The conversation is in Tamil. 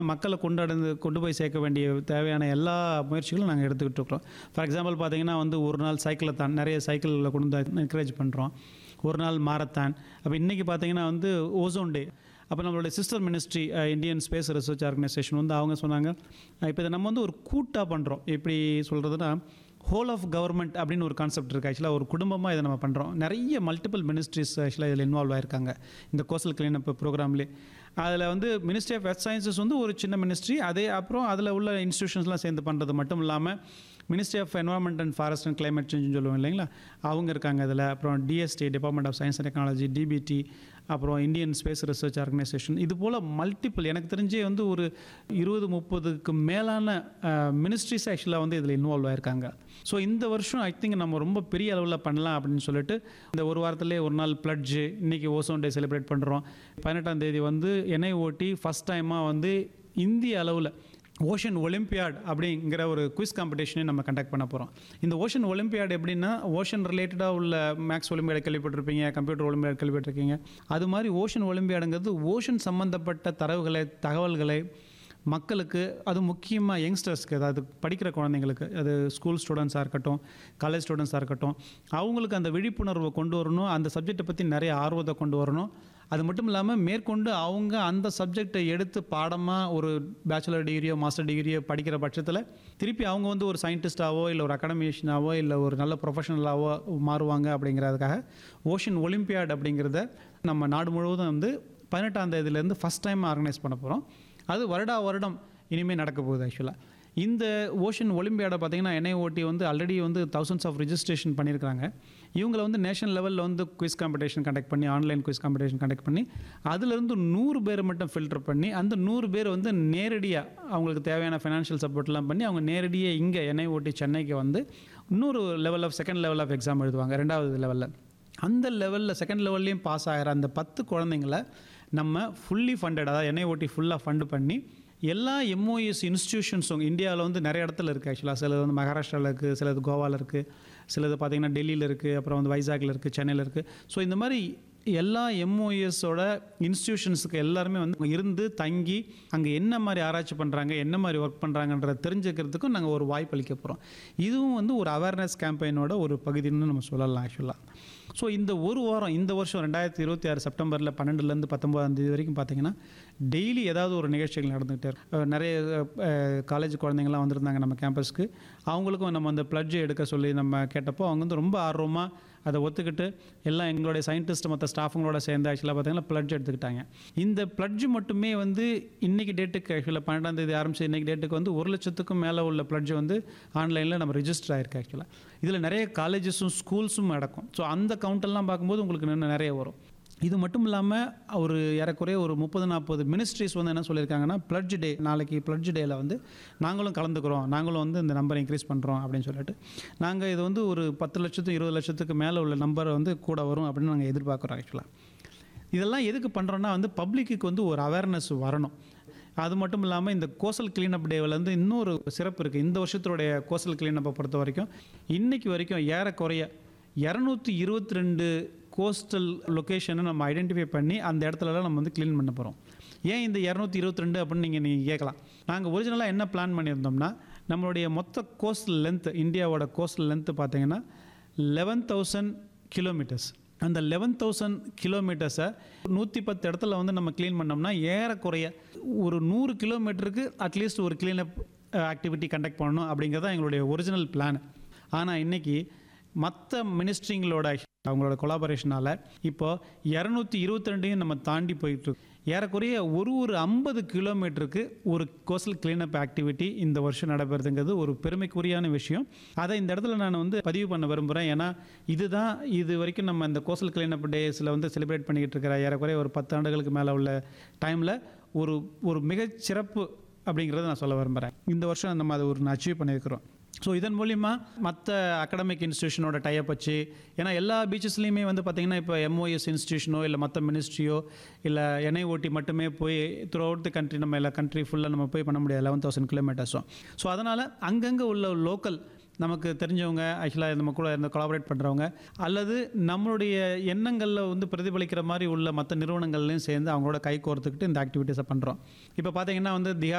மக்களை கொண்டாடுந்து கொண்டு போய் சேர்க்க வேண்டிய தேவையான எல்லா முயற்சிகளும் நாங்கள் எடுத்துக்கிட்டு இருக்கிறோம் ஃபார் எக்ஸாம்பிள் பார்த்தீங்கன்னா வந்து ஒரு நாள் சைக்கிளை தான் நிறைய சைக்கிளில் கொண்டு வந்து என்கரேஜ் பண்ணுறோம் ஒரு நாள் மாரத்தான் அப்போ இன்றைக்கி பார்த்தீங்கன்னா வந்து ஓசோன் டே அப்போ நம்மளுடைய sister ministry Indian space research organisation வந்து அவங்க சொன்னாங்க இப்போ இதை நம்ம வந்து ஒரு கூட்டாக பண்ணுறோம் எப்படி சொல்கிறதுனா ஹோல் ஆஃப் கவர்மெண்ட் அப்படின்னு ஒரு கான்செப்ட் இருக்குது ஆக்சுவலாக ஒரு குடும்பமாக இதை நம்ம பண்ணுறோம் நிறைய மல்டிபிள் மினிஸ்ட்ரிஸ் ஆக்சுவலாக இதில் இன்வால்வ் ஆயிருக்காங்க இந்த கோஸ்டல் கிளீனப் ப்ரோக்ராம்லேயே அதில் வந்து மினிஸ்ட்ரி ஆஃப் எர்த் சயின்சஸ் வந்து ஒரு சின்ன மினிஸ்ட்ரி அதே அப்புறம் அதில் உள்ள இன்ஸ்டியூஷன்ஸ்லாம் சேர்ந்து பண்ணுறது மட்டும் இல்லாமல் ministry of environment and forest and climate சேஞ்சுன்னு சொல்லுவோம் இல்லைங்களா அவங்க இருக்காங்க அதில் அப்புறம் DST department of science and technology DBT அப்புறம் இந்தியன் ஸ்பேஸ் ரிசர்ச் ஆர்கனைசேஷன் இது போல் மல்டிபிள் எனக்கு தெரிஞ்சே வந்து ஒரு இருபது முப்பதுக்கு மேலான மினிஸ்ட்ரிஸ் ஆக்சுவலாக வந்து இதில் இன்வால்வ் ஆயிருக்காங்க ஸோ இந்த வருஷம் ஐ திங்க் நம்ம ரொம்ப பெரிய அளவில் பண்ணலாம் அப்படின்னு சொல்லிட்டு இந்த ஒரு வாரத்திலே ஒரு நாள் பிளட்ஜு இன்றைக்கி ஓசோன் டே செலிப்ரேட் பண்ணுறோம் பதினெட்டாம் தேதி வந்து என்ஐ ஓட்டி ஃபஸ்ட் டைமாக வந்து இந்திய அளவில் ஓஷன் ஒலிம்பியாட் அப்படிங்கிற ஒரு குவிஸ் காம்படிஷனே நம்ம கண்டக்ட் பண்ண போகிறோம் இந்த ஓஷன் ஒலிம்பியாட் எப்படின்னா ஓஷன் ரிலேட்டடாக உள்ள மேக்ஸ் ஒலிம்பியாட் கேள்விப்பட்டிருப்பீங்க கம்ப்யூட்டர் ஒலிம்பியாட் கேள்விப்பட்டிருக்கீங்க அது மாதிரி ஓஷன் ஒலிம்பியாடுங்கிறது ஓஷன் சம்மந்தப்பட்ட தரவுகளை தகவல்களை மக்களுக்கு அது முக்கியமாக யங்ஸ்டர்ஸ்க்கு அதாவது படிக்கிற குழந்தைங்களுக்கு அது ஸ்கூல் ஸ்டூடெண்ட்ஸாக இருக்கட்டும் காலேஜ் ஸ்டூடெண்ட்ஸாக இருக்கட்டும் அவங்களுக்கு அந்த விழிப்புணர்வை கொண்டு வரணும் அந்த சப்ஜெக்டை பற்றி நிறைய ஆர்வத்தை கொண்டு வரணும் அது மட்டும் இல்லாமல் மேற்கொண்டு அவங்க அந்த சப்ஜெக்டை எடுத்து பாடமாக ஒரு பேச்சுலர் டிகிரியோ மாஸ்டர் டிகிரியோ படிக்கிற பட்சத்தில் திருப்பி அவங்க வந்து ஒரு சயின்டிஸ்டாவோ இல்லை ஒரு அகாடமிஷியனாவோ இல்லை ஒரு நல்ல ப்ரொஃபஷனலாவோ மாறுவாங்க அப்படிங்கிறதுக்காக ஓஷன் ஒலிம்பியாட் அப்படிங்கிறத நம்ம நாடு முழுவதும் வந்து பதினெட்டாம் தேதியிலேருந்து ஃபஸ்ட் டைம் ஆர்கனைஸ் பண்ண போகிறோம் அது வருடா வருடம் இனிமேல் நடக்க போகுது ஆக்சுவலாக இந்த ஓஷன் ஒலிம்பியாடை பார்த்தீங்கன்னா என்ஐஓடி வந்து ஆல்ரெடி வந்து தௌசண்ட்ஸ் ஆஃப் ரிஜிஸ்ட்ரேஷன் பண்ணியிருக்காங்க இவங்களை வந்து நேஷனல் லெவலில் வந்து குவிஸ் காம்படிஷன் கண்டக்ட் பண்ணி ஆன்லைன் குவிஸ் காம்படிஷன் கண்டக்ட் பண்ணி அதுலேருந்து நூறு பேர் மட்டும் ஃபில்டர் பண்ணி அந்த நூறு பேர் வந்து நேரடியாக அவங்களுக்கு தேவையான ஃபைனான்ஷியல் சப்போர்ட்லாம் பண்ணி அவங்க நேரடியாக இங்கே என்ஐஓடி சென்னைக்கு வந்து இன்னொரு level of second level of exam எழுதுவாங்க ரெண்டாவது லெவலில் அந்த லெவலில் செகண்ட் லெவல்லையும் பாஸ் ஆகிற அந்த பத்து குழந்தைங்கள நம்ம ஃபுல்லி ஃபண்டட் அதாவது என்ஐஓடி ஃபுல்லாக ஃபண்டு பண்ணி எல்லா எம்ஓஎஸ் இன்ஸ்டியூஷன்ஸும் இந்தியாவில் வந்து நிறைய இடத்துல இருக்குது ஆக்சுவலாக சிலது வந்து மகாராஷ்டிராவில் இருக்குது சிலது கோவாவில் இருக்குது சிலது பார்த்திங்கன்னா டெல்லியில் இருக்குது அப்புறம் வந்து வைசாகில் இருக்குது சென்னையில் இருக்குது ஸோ இந்த மாதிரி எல்லா எம்ஓஎஸோட இன்ஸ்டியூஷன்ஸுக்கு எல்லாருமே வந்து இருந்து தங்கி அங்கே என்ன மாதிரி ஆராய்ச்சி பண்ணுறாங்க என்ன மாதிரி ஒர்க் பண்ணுறாங்கன்றத தெரிஞ்சுக்கிறதுக்கும் நாங்கள் ஒரு வாய்ப்பு அளிக்க போகிறோம் இதுவும் வந்து ஒரு அவேர்னஸ் கேம்பெயினோட ஒரு பகுதின்னு நம்ம சொல்லலாம் ஆக்சுவலாக ஸோ இந்த ஒரு வாரம் இந்த வருஷம் ரெண்டாயிரத்தி இருபத்தி ஆறு செப்டம்பரில் பன்னெண்டுலேருந்து பத்தொம்பதாம் தேதி வரைக்கும் பார்த்தீங்கன்னா டெய்லி ஏதாவது ஒரு நிகழ்ச்சிகள் நடந்துகிட்டே இருக்கும் அஹ் நிறைய காலேஜ் குழந்தைங்களாம் வந்திருந்தாங்க நம்ம கேம்பஸ்க்கு அவங்களுக்கும் நம்ம அந்த பிளட்ஜ் எடுக்க சொல்லி நம்ம கேட்டப்போ அவங்க வந்து ரொம்ப ஆர்வமாக அதை ஒத்துக்கிட்டு எல்லாம் எங்களுடைய சயின்டிஸ்ட் மற்ற ஸ்டாஃபுங்களோட சேர்ந்து ஆக்சுவலாக பார்த்தீங்கன்னா பிளட்ஜ் எடுத்துக்கிட்டாங்க இந்த பிளட்ஜ் மட்டுமே வந்து இன்னைக்கு டேட்டுக்கு ஆக்சுவலாக பன்னெண்டாம் தேதி ஆரம்பிச்சு இன்னைக்கு டேட்டுக்கு வந்து ஒரு லட்சத்துக்கும் மேலே உள்ள பிளட்ஜ் வந்து ஆன்லைனில் நம்ம ரிஜிஸ்டர் ஆயிருக்கு ஆக்சுவலாக இதில் நிறைய காலேஜஸும் ஸ்கூல்ஸும் நடக்கும் ஸோ அந்த கவுண்டெல்லாம் பார்க்கும்போது உங்களுக்கு இன்னும் நிறைய வரும் இது மட்டும் இல்லாமல் ஒரு ஏறக்குறைய ஒரு முப்பது நாற்பது மினிஸ்ட்ரிஸ் வந்து என்ன சொல்லியிருக்காங்கன்னா பிளட்ஜ் டே நாளைக்கு பிளட்ஜ் டேயில் வந்து நாங்களும் கலந்துக்கிறோம் நாங்களும் வந்து இந்த நம்பரை இன்க்ரீஸ் பண்ணுறோம் அப்படின்னு சொல்லிட்டு நாங்கள் இது வந்து ஒரு பத்து லட்சத்து இருபது லட்சத்துக்கு மேலே உள்ள நம்பர் வந்து கூட வரும் அப்படின்னு நாங்கள் எதிர்பார்க்குறோம் ஆக்சுவலாக இதெல்லாம் எதுக்கு பண்ணுறோன்னா வந்து பப்ளிக்கு வந்து ஒரு அவேர்னஸ் வரணும் அது மட்டும் இல்லாமல் இந்த கோசல் கிளீனப் டேவில் வந்து இன்னொரு சிறப்பு இருக்குது இந்த வருஷத்துடைய கோசல் கிளீனப்பை பொறுத்த வரைக்கும் இன்னைக்கு வரைக்கும் ஏறக்குறைய இரநூத்தி இருபத்தி ரெண்டு கோஸ்டல் லொக்கேஷனை நம்ம ஐடென்டிஃபை பண்ணி அந்த இடத்துலலாம் நம்ம வந்து க்ளீன் பண்ண போகிறோம் ஏன் இந்த இரநூத்தி இருபத்தி ரெண்டு அப்படின்னு நீங்கள் நீங்கள் கேட்கலாம் நாங்கள் ஒரிஜினலாக என்ன பிளான் பண்ணியிருந்தோம்னா நம்மளுடைய மொத்த கோஸ்டல் லென்த் இந்தியாவோட கோஸ்டல் லென்த்து பார்த்தீங்கன்னா லெவன் தௌசண்ட் கிலோமீட்டர்ஸ் அந்த லெவன் தௌசண்ட் கிலோமீட்டர்ஸை நூற்றி பத்து இடத்துல வந்து நம்ம க்ளீன் பண்ணோம்னா ஏறக்குறைய ஒரு நூறு கிலோமீட்டருக்கு அட்லீஸ்ட் ஒரு க்ளீனப் ஆக்டிவிட்டி கண்டக்ட் பண்ணணும் அப்படிங்கிறது தான் எங்களுடைய ஒரிஜினல் பிளான் ஆனால் இன்றைக்கி மற்ற மினிஸ்ட்ரிங்களோட அவங்களோட கொலாபரேஷனால் இப்போ இரநூத்தி இருபத்தி ரெண்டையும் நம்ம தாண்டி போயிட்டுருக்கு ஏறக்குறைய ஒரு ஒரு ஐம்பது கிலோமீட்டருக்கு ஒரு கோஸ்டல் கிளீனப் ஆக்டிவிட்டி இந்த வருஷம் நடைபெறுதுங்கிறது ஒரு பெருமைக்குரியான விஷயம் அதை இந்த இடத்துல நான் வந்து பதிவு பண்ண விரும்புகிறேன் ஏன்னா இதுதான் இது வரைக்கும் நம்ம இந்த கோஸ்டல் கிளீனப் டேஸில் வந்து செலிப்ரேட் பண்ணிக்கிட்டு இருக்கிற ஏறக்குறைய ஒரு பத்து ஆண்டுகளுக்கு மேலே உள்ள டைமில் ஒரு ஒரு மிகச்சிறப்பு அப்படிங்கிறத நான் சொல்ல விரும்புகிறேன் இந்த வருஷம் நம்ம அதை ஒரு அச்சீவ் பண்ணியிருக்கிறோம் ஸோ இதன் மூலிமா மற்ற அகடமிக் இன்ஸ்டியூஷனோட டைப் வச்சு ஏன்னா எல்லா பீச்சஸ்லேயுமே வந்து பார்த்திங்கன்னா இப்போ எம்ஓஎஸ் இன்ஸ்டியூஷனோ இல்லை மற்ற மினிஸ்ட்ரியோ இல்லை என்ஐஓடி மட்டுமே போய் த்ரூ அவுட் தி கண்ட்ரி நம்ம எல்லா கண்ட்ரி ஃபுல்லாக நம்ம போய் பண்ண முடியாது லெவன் தௌசண்ட் கிலோமீட்டர்ஸும் ஸோ அதனால் அங்கங்கே உள்ள லோக்கல் நமக்கு தெரிஞ்சவங்க ஆக்சுவலாக நம்ம கூட இருந்து கொலாபரேட் பண்ணுறவங்க அல்லது நம்மளுடைய எண்ணங்களில் வந்து பிரதிபலிக்கிற மாதிரி உள்ள மற்ற நிறுவனங்கள்லையும் சேர்ந்து அவங்களோட கை கோர்த்துக்கிட்டு இந்த ஆக்டிவிட்டீஸை பண்ணுறோம் இப்போ பார்த்தீங்கன்னா வந்து திஹா